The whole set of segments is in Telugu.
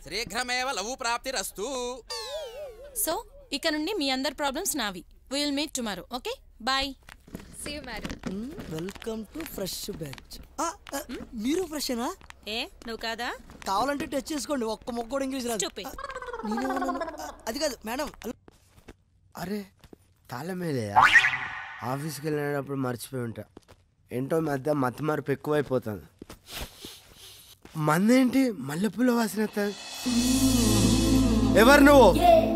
శీఘ్రమేవ లఘు ప్రాప్తిరస్తు సో ఇక నుండి మీ అందరి ప్రాబ్లమ్స్ నావి will meet tomorrow okay bye see you madam welcome to fresh batch మీరు ఫ్రెషేనా ఏ నువ్వు కాదా కావాలంటే టచ్ చేసుకోండి ఒక్క మొక్క కూడా ఇంగ్లీష్ రాదు చూపి. ఆ, నేనేమన్నాను? ఆ, అది కాదు మేడం అరే తాళమేలే ఆఫీస్కి వెళ్ళినప్పుడు మర్చిపోయి ఉంటా ఏంటో ఈ మధ్య మతి మరపు ఎక్కువైపోతుంది మందేంటి మల్లెపూల వాసన వస్తుంది ఎవరు నువ్వు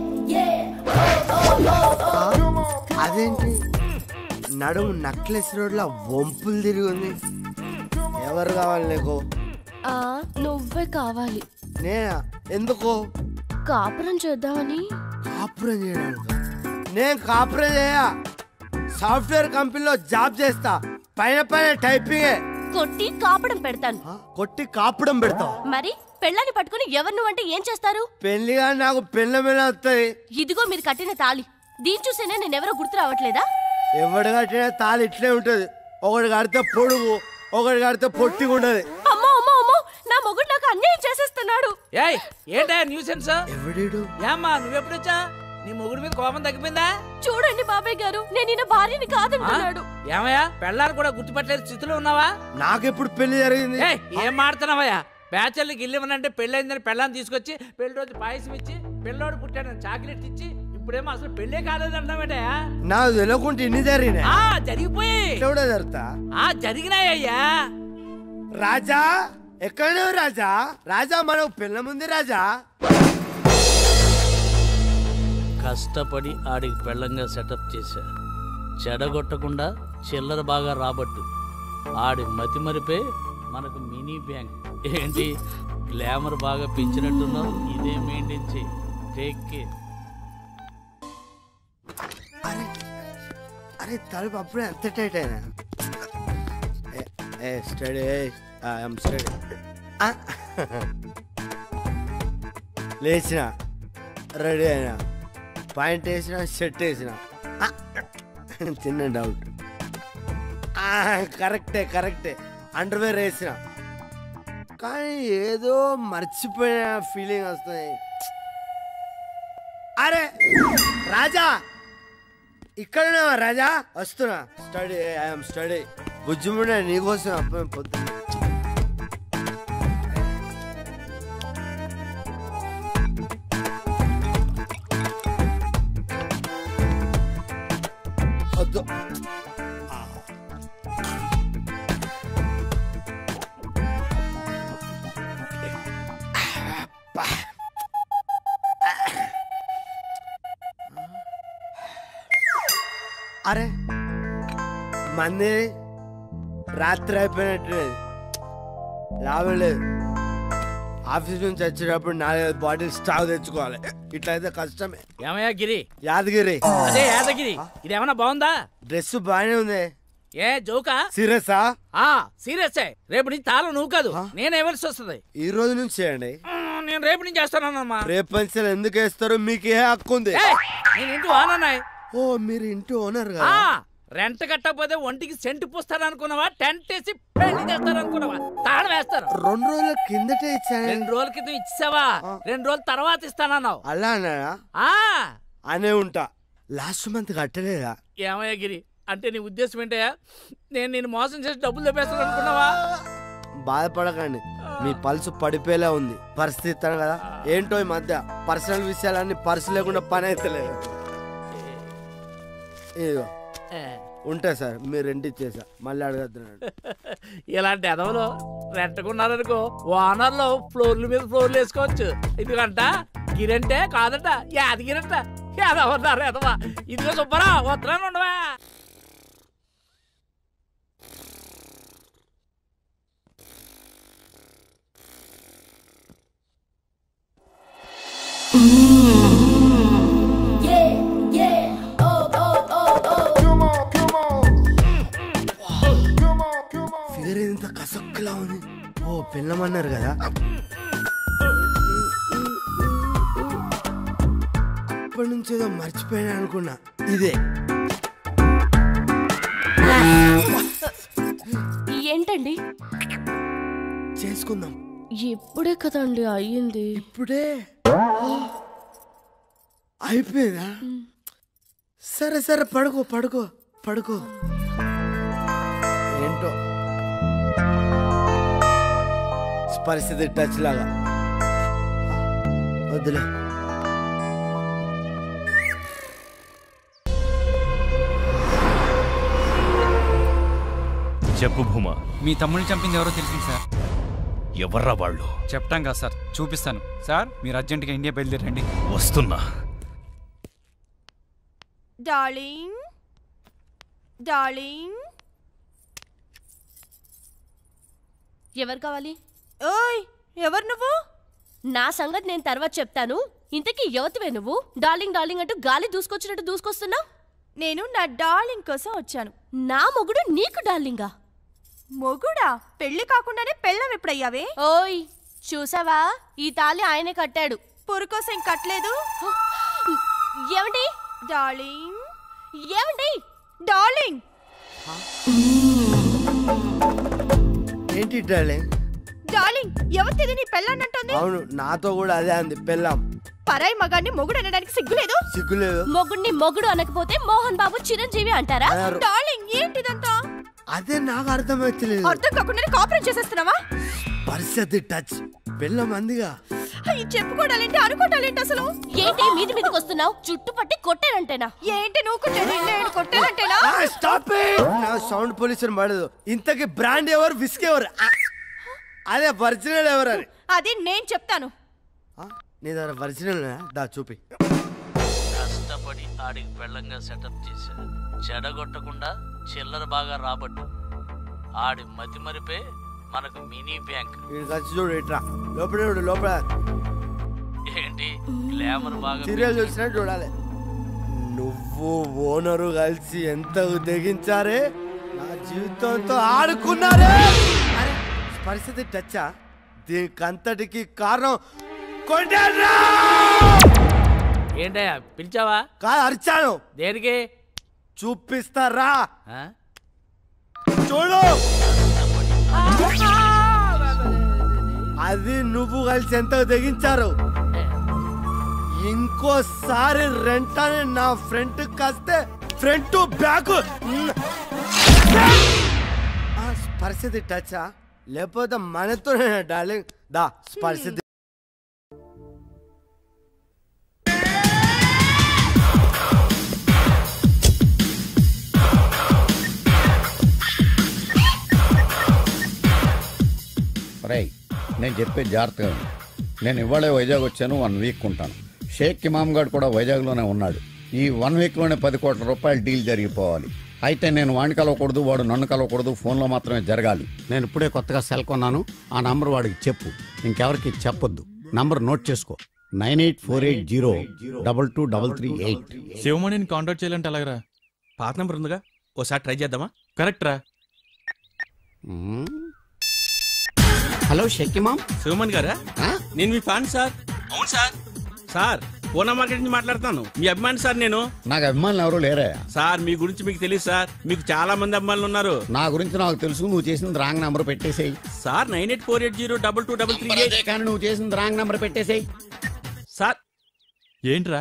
ఆ, అదేంటి నడుము నక్లెస్ రోడ్లో వంపులు తిరిగి ఉంది ఎవరు కావాలి నీకు ఆ నువ్వే కావాలి నేనా ఎందుకు కాపురం చేద్దామని కాపురం చేయడానికి నేను కాపురం చేయ సాఫ్ట్వేర్ కంపెనీలో జాబ్ చేస్తా పైన పైన టైపింగే కొట్టి కాపురం పెడతాను ఆ, కొట్టి కాపుడం పెడతావు మరి పెళ్ళాన్ని పట్టుకుని ఎవరు నువ్వంటే ఏం చేస్తారు పెళ్లిగా నాకు పెళ్ళ మీద వస్తుంది ఇదిగో మీరు కట్టిన తాళి దీని చూసేనే నేనెవరో గుర్తు రావట్లేదా ఎవడు కట్టిన తాళి ఇట్లే ఉంటది ఒకటి కడితే పొడుగు ఒకటి కడితే పొట్టిగా ఉండదు అమ్మో అమ్మో అమ్మో నా మొగుడు నాకు అన్యాయం చేసేస్తున్నాడు ఏయ్ ఏంటా న్యూసెన్స్ ఎవడీడు ఏమ్మా నువ్వెప్పుడొచ్చా నీ మొగుడి మీద కోపం తగ్గిపోయిందా చూడండి బాబాయ్ గారు నేను ఈయన భార్యని ఆ? కాదంటున్నాడు ఏమయ్యా పెళ్ళాన్ని కూడా గుర్తుపట్టలేదు స్థితిలో ఉన్నావా నాకెప్పుడు పెళ్లి జరిగింది ఏయ్ ఏం మాడుతున్నావయ్యా బ్యాచర్లకి ఇల్లు పెళ్ళైందని పెళ్ళాన్ని తీసుకొచ్చి పెళ్లి రోజు పాయసం ఇచ్చి పిల్లోడు పుట్టాడని చాక్లెట్ ఇచ్చి ఇప్పుడేమో అసలు పెళ్ళే కాలేదంటావేటయా నాకు తెలియకుండా ఇన్ని జరిగినాయి ఆ జరిగిపోయి ఇట్లా కూడా జరుగుతా ఆ జరిగినాయ్యా రాజా ఎక్కడ నువ్వు రాజా రాజా మనకు పిల్ల ముందు రాజా కష్టపడి ఆడికి పెళ్ళంగా సెటప్ చేశా చెడగొట్టకుండా చిల్లర బాగా రాబట్టు ఆడి మతి మరిపే మనకు మినీ బ్యాంక్ ఏంటి గ్లామర్ బాగా పెంచినట్టున్నావు ఇదే మెయింటైన్ చేయి టేక్ కేర్ అరే అరే తలుపు అప్పుడే అంత టైట్ అయినా ఏ స్టడీ ఐఎమ్ స్టడీ లేచిన రెడీ అయినా పాయింట్ వేసిన షర్ట్ వేసిన ఆ, చిన్న డౌట్ కరెక్టే కరెక్టే అండర్వేర్ వేసిన కానీ ఏదో మర్చిపోయిన ఫీలింగ్ వస్తుంది అరే రాజా ఇక్కడ రాజా వస్తున్నా స్టడీ ఐఎమ్ స్టడీ బుజ్జిముండే నీకోసం అప్పుడు పొద్దు వద్దు అరే మంది రాత్రి అయిపోయినట్టు లాభం లేదు ఆఫీస్ నుంచి వచ్చేటప్పుడు నాలుగైదు బాటిల్ స్టాక్ తెచ్చుకోవాలి ఇట్లయితే కష్టమే ఏమయ్యా గిరి యాదగిరి అదే యాదగిరి ఇదేమన్నా బాగుందా డ్రెస్ బాగానే ఉంది ఏ జోకా సీరియసా ఆ సీరియస్ రేపు నుంచి తాళం నువ్వు కాదు నేను ఇవ్వాల్సి వస్తుంది ఈ రోజు నుంచి చేయండి మ్మ్, నేను రేపు నుంచి చేస్తానమ్మా రేపు పంచలు ఎందుకు వేస్తారు మీకు ఏ హక్కు ఉంది నేను ఇంటి వానన్నాయి ఓ మీరు ఇంటి ఓనర్ ఆ కదా రెంట్ కట్టకపోతే ఒంటికి సెంటు పూస్తారు అనుకున్నావా టెంట్ వేసి పెళ్లి చేస్తారు అనుకున్నావా తాళం వేస్తారు రెండు రోజుల కిందటే ఇచ్చాను రెండు రోజుల క్రితం ఇచ్చావా రెండు రోజుల తర్వాత ఇస్తానన్నావు అలా అన్నాడా ఆ అనే ఉంటా లాస్ట్ మంత్ కట్టలేదా ఏమయ్య గిరి అంటే నీ ఉద్దేశం ఏంటయ్యా నేను నేను మోసం చేసి డబ్బులు తెప్పేస్తాను అనుకున్నావా బాధపడకండి మీ పల్సు పడిపోయేలా ఉంది పరిస్థితి ఇస్తాను కదా ఏంటో ఈ మధ్య పర్సనల్ విషయాలన్నీ పర్సు లేకుండా పని అయితే లేదు ఇదిగో ఏ, ఉంటా సార్ మీరు రెంట్ ఇచ్చేసా మళ్ళీ అడగద్దున్నాడు ఇలాంటి ఎదవలు రెంట్కున్నారనుకో ఓనర్లో ఫ్లోర్ల మీద ఫ్లోర్లు వేసుకోవచ్చు ఎందుకంట గిరంటే కాదట యాదగిరంట ఎదవన్నారు ఎదవా ఇదిగో సుబ్బరా వస్తున్నాను ఉండవా ఫిగర్ ఇంత కసక్కులా ఉంది ఓ పిల్లమన్నారు కదా ఇప్పటి నుంచి ఏదో మర్చిపోయాను అనుకున్నా ఇదే ఏంటండి చేసుకుందాం ఇప్పుడే కదండి అయ్యింది ఇప్పుడే అయిపోయిందా సరే సరే పడుకో పడుకో పడుకో ఏంటో పరిస్థితి టచ్ లాగా వద్దులే చెప్పు భూమా మీ తమ్ముడిని చంపింది ఎవరో తెలిసింది సార్ ఎవర్రా వాళ్ళు చెప్తాం కదా సార్ చూపిస్తాను సార్ మీరు అర్జెంటుగా ఇండియా బయలుదేరండి వస్తున్నా డార్లింగ్ డార్లింగ్ ఎవరు కావాలి ఓయ్ ఎవరు నువ్వు నా సంగతి నేను తర్వాత చెప్తాను ఇంతకీ యువతివే నువ్వు డార్లింగ్ డార్లింగ్ అంటూ గాలి దూసుకొచ్చినట్టు దూసుకొస్తున్నావు నేను నా డార్లింగ్ కోసం వచ్చాను నా మొగుడు నీకు డార్లింగా మొగుడా పెళ్లి కాకుండానే పెళ్ళం ఎప్పుడయ్యావే ఓయ్ చూసావా ఈ తాళి ఆయనే కట్టాడు పురుకోసం కట్టలేదు ఏమండి డార్లింగ్ ఏమండి డార్లింగ్ ఏంటి డార్లింగ్ డార్లింగ్ ఎవరిది నీ పెళ్ళానంటుంది అవును నాతో కూడా అదే అంది పెళ్ళాం పరాయి మగాన్ని మొగుడు అనడానికి సిగ్గులేదు సిగ్గులేదు మొగుడిని మొగుడు అనకపోతే మోహన్ బాబు చిరంజీవి అంటారా అన్నారు. డార్లింగ్ ఏంటిదంతా అదే నాకు అర్థమవుతలేదు అర్థం కాకుండా కాపురం చేసేస్తున్నావా పరిస్థితి టచ్ పెళ్ళం అందిగా అయ్యి చెప్పుకోవడాలేంటి అనుకోవడాలేంటి అసలు ఏంటి మీది మీదకి వస్తున్నావు చుట్టుపట్టి కొట్టానంటేనా ఏంటి నువ్వు కొట్టేది నేను కొట్టానంటేనా స్టాప్ నా సౌండ్ పొల్యూషన్ పడదు ఇంతకి బ్రాండ్ ఎవరు విస్క్ ఎవరు ఆ, అదే ఒరిజినల్ ఎవరు అని అది నేను చెప్తాను ఆ, నీ దగ్గర ఒరిజినల్ దా చూపి కష్టపడి ఆడికి పెళ్ళంగా సెటప్ చేశా చెడగొట్టకుండా చిల్లర బాగా రాబట్టు ఆడి మతి మరిపే మనకు మినీ బ్యాంక్ వీడికి వచ్చి చూడు ఇట్రా లోపల చూడు లోపల ఏంటి గ్లామర్ బాగా సీరియల్ చూసినట్టు చూడాలి నువ్వు ఓనరు కలిసి ఎంత తెగించారే నా జీవితంతో ఆడుకున్నారే అరే, పరిస్థితి టచ్చా దీనికి అంతటికి కారణం కొండరా ఏంటయ్యా పిలిచావా కాదు అరిచాను దేనికి చూపిస్తారా ఆ? చూడు అది నువ్వు కలిసి ఎంత తెగించారు ఇంకోసారి రెంట్ అని నా ఫ్రంట్ కాస్తే ఫ్రంట్ బ్యాక్ పరిస్థితి టచా లేకపోతే మనతోనే డార్లింగ్ దా పరిస్థితి రై నేను చెప్పేది జాగ్రత్తగా విను. నేను ఇవాళే వైజాగ్ వచ్చాను వన్ వీక్ ఉంటాను షేక్ ఇమామ్ గారు కూడా వైజాగ్లోనే ఉన్నాడు ఈ వన్ వీక్లోనే పది కోట్ల రూపాయలు డీల్ జరిగిపోవాలి అయితే నేను వాడిని కలవకూడదు వాడు నన్ను కలవకూడదు ఫోన్లో మాత్రమే జరగాలి నేను ఇప్పుడే కొత్తగా సెల్ కొన్నాను ఆ నంబర్ వాడికి చెప్పు ఇంకెవరికి చెప్పొద్దు నంబర్ నోట్ చేసుకో nine eight four eight zero double two double three eight శివమణిని కాంటాక్ట్ చేయాలంటే ఎలాగరా పాత నెంబర్ ఉందిగా ఓసారి ట్రై చేద్దామా కరెక్ట్ రా హలో షేక్ ఇమామ్ శివమణి గారా నేను మీ ఫ్యాన్ సార్ అవును సార్ సార్ పూనా మార్కెట్ నుంచి మాట్లాడుతాను మీ అభిమాని సార్ నేను నాకు అభిమానులు ఎవరు లేరే సార్ మీ గురించి మీకు తెలియదు సార్ మీకు చాలా మంది అభిమానులు ఉన్నారు నా గురించి నాకు తెలుసు నువ్వు చేసింది రాంగ్ నంబర్ పెట్టేసేయి sir nine eight four eight zero double two double three అదే కానీ నువ్వు చేసింది రాంగ్ నంబర్ పెట్టేసేయి సార్ ఏంట్రా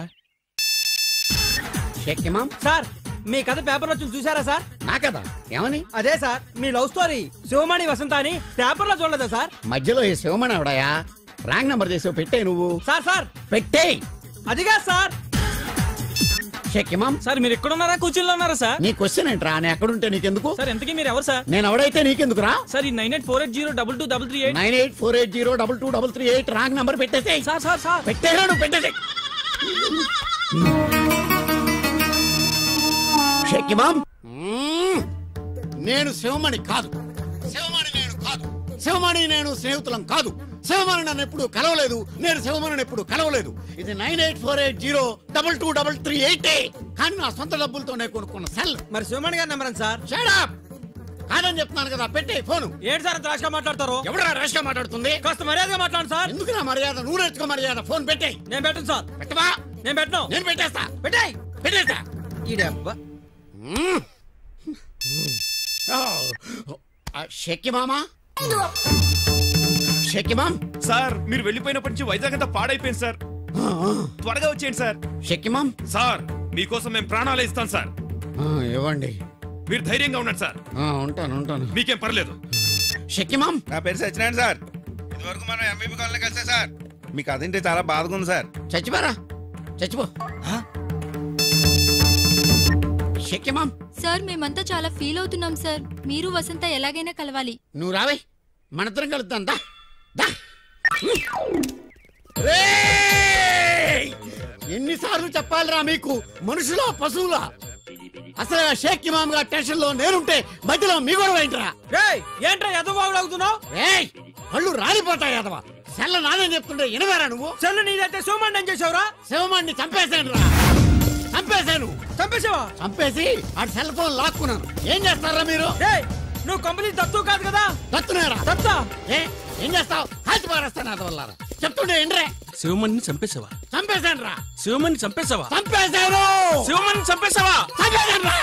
షేక్ ఇమామ్ సార్ మీ కథ పేపర్ వచ్చి చూసారా సార్ నా కదా ఏమని అదే సార్ మీ లవ్ స్టోరీ శివమణి వసంత అని పేపర్ లో చూడలేదా సార్ మధ్యలో ఈ శివమణి ఎవడయా రాంగ్ నంబర్ చేసావు పెట్టే నువ్వు సార్ సార్ పెట్టే అదిగా సార్ షేక్ ఇమామ్ సార్ మీరు ఎక్కడున్నారా కూర్చుల్లో ఉన్నారా సార్ నీ క్వశ్చన్ ఏంట్రా నేను ఎక్కడుంటే నీకెందుకు సార్ ఎంతకీ మీరు ఎవరు సార్ నేను ఎవడైతే నీకెందుకురా సార్ ఈ nine eight four eight zero double two double three eight nine eight four eight zero double two double three eight wrong number పెట్టేసేయ్ సార్ సార్ సార్ పెట్టేరా నువ్వు పెట్టేసేయ్ షేక్ ఇమామ్ మ్మ్. నేను శివమణి కాదు శివమణి నేను కాదు శివమణి నేను స్నేహితులం కాదు శివమణి నన్ను ఎప్పుడు కలవలేదు నేను శివమణిని ఎప్పుడు కలవలేదు ఇది nine eight four eight zero double two double three eight కానీ నా సొంత డబ్బులతో నేను కొనుక్కున్న సెల్ మరి శివమణి గారి నెంబర్ సార్ షడప్ కాదని చెప్తున్నాను కదా పెట్టే ఫోను ఏంటి సార్ అంత రాష్గా మాట్లాడతారు ఎవడా రేష్గా మాట్లాడుతుంది కాస్త మర్యాదగా మాట్లాడండి సార్ ఎందుకు నా మర్యాద నువ్వు నేర్చుకో మర్యాద ఫోన్ పెట్టే నేను పెట్టను సార్ పెట్టవా నేను పెట్టను నేను పెట్టేస్తా పెట్టాయి పెట్టేస్తా ఈ డబ్బా మ్మ్. ఆ, షెక్కి మామా షకిమాం సార్ మీరు వెళ్ళిపోయినప్పటి నుంచి వైజాగ్ అంతా పాడైపోయింది సార్ త్వరగా వచ్చేయండి సార్ షకిమాం సార్ మీకోసం మేము ప్రాణాలే ఇస్తాం సార్ ఇవ్వండి మీరు ధైర్యంగా ఉండండి సార్ ఆ, ఉంటాను ఉంటాను మీకేం పర్లేదు షకిమాం నా పేరు సత్యనారాయణ సార్ ఇదివరకు మనం ఎంబీబీ కాలనీ కలిసా సార్ మీకు అదేంటి చాలా బాధగా ఉంది సార్ చచ్చిపోరా చచ్చిపో షకిమాం సార్ మేమంతా చాలా ఫీల్ అవుతున్నాం సార్ మీరు వసంత ఎలాగైనా కలవాలి నువ్వు రావే మనిద్దరం కలుద్దాం దా దా ఎన్నిసార్లు చెప్పాలిరా మీకు మనుషులా పశువులా అసలు ఆ షేక్ ఇమామ్ గారి టెన్షన్ లో నేనుంటే మధ్యలో మీ గొడవ ఏంట్రా ఏంట్రా ఎదబాబులు అవుతున్నావు ఏయ్ కళ్ళు రాలిపోతాయి యాదవ సెల్ల నాదని చెప్తుంటే వినవేరా నువ్వు చెల్లు నీదైతే శివమాన్ని ఏం చేసావురా శివమాన్ని చంపేశాను రా చంపేశాను చంపేసావా చంపేసి ఆ సెల్ ఫోన్ లాక్కున్నాను ఏం చేస్తారా మీరు నువ్వు కంపెనీ దత్తు కాదు కదా దత్తునేరా దత్తా ఏ ఏం చేస్తావు కాల్చి పారేస్తాను అదవల్లారా చెప్తుండే ఏంట్రే శివమణిని చంపేసావా చంపేశాను రా శివమణిని చంపేసావా చంపేశాను శివమణిని చంపేసావా చంపేశాను రా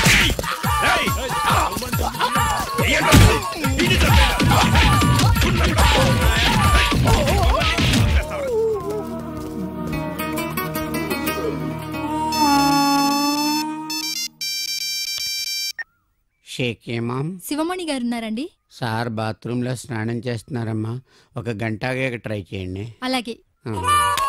షేక్ ఇమాం శివమణి గారు ఉన్నారండి సార్ బాత్రూంలో స్నానం చేస్తున్నారమ్మా ఒక గంటగా ట్రై చేయండి అలాగే ఆ.